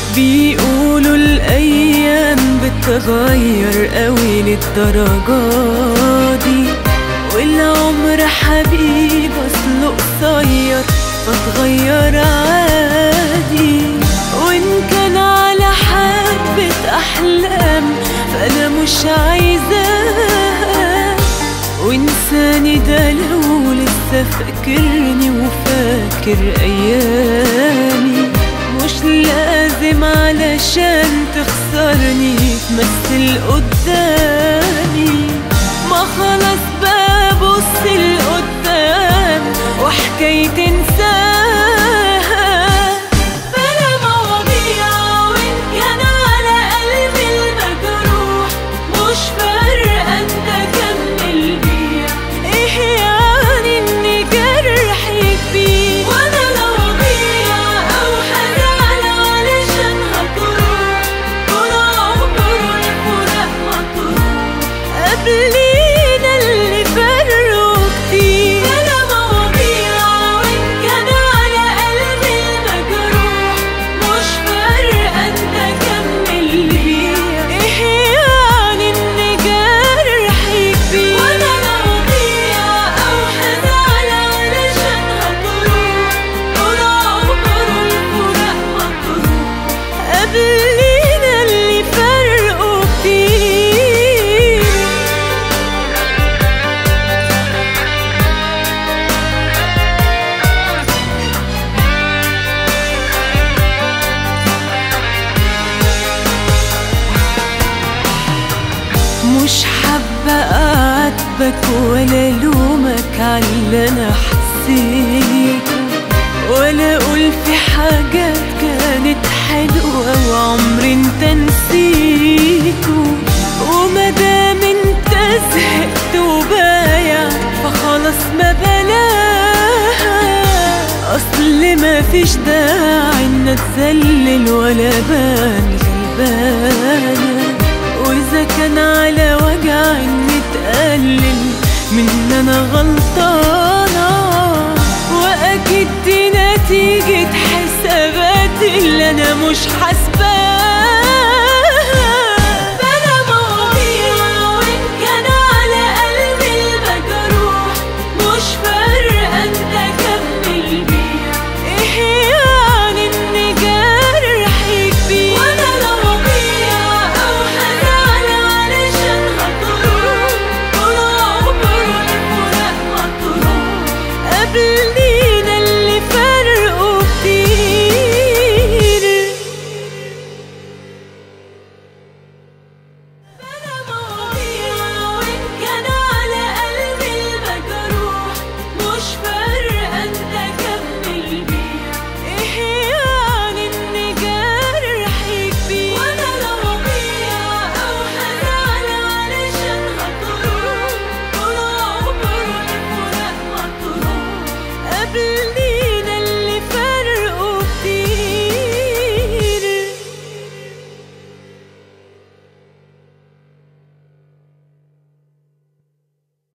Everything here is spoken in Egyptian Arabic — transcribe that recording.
بيقولوا الأيام بتغير قوي للدرجة دي والعمر حبيب أصله قصير فتغير عادي وإن كان على حبة أحلام فأنا مش عايزاها وإنساني ده لو لسه فاكرني وفاكر أيامي مش لازم علشان تخسرني تمثل قدامي ما خلاص ببص لقدام وحكايتي انساها بلا مواضيع وإن كان على قلبي المجروح مش فارقة انت كمل بيع ايه يعني ان جرحي كبير وانا لو اضيع او هزعل علشان هتروح طول عمره الفراق مطروح قبلينا اللي فرقوا كتير بلا مواضيع وإن كان على قلبي المجروح مش فارقة انت كمل بيع ايه يعني ان جرحي كبير وانا لو اضيع او هزعل علشان هتروح طول عمره الفراق مطروح قبلينا اللي فرقوا كتير مش حابة أعاتبك ولا لومك على اللي أنا حسيته ولا أقول في حاجات كانت حلوة وعمري أنت نسيته ومادام أنت زهقت وبايع فخلاص ما بلاها أصل ما فيش داعي إن أتذلل ولا بان غلبانة وإذا كان على وجع إني تقلل من إن أنا غلطانة وأكيد دي نتيجة حسابات اللي أنا مش حاسباها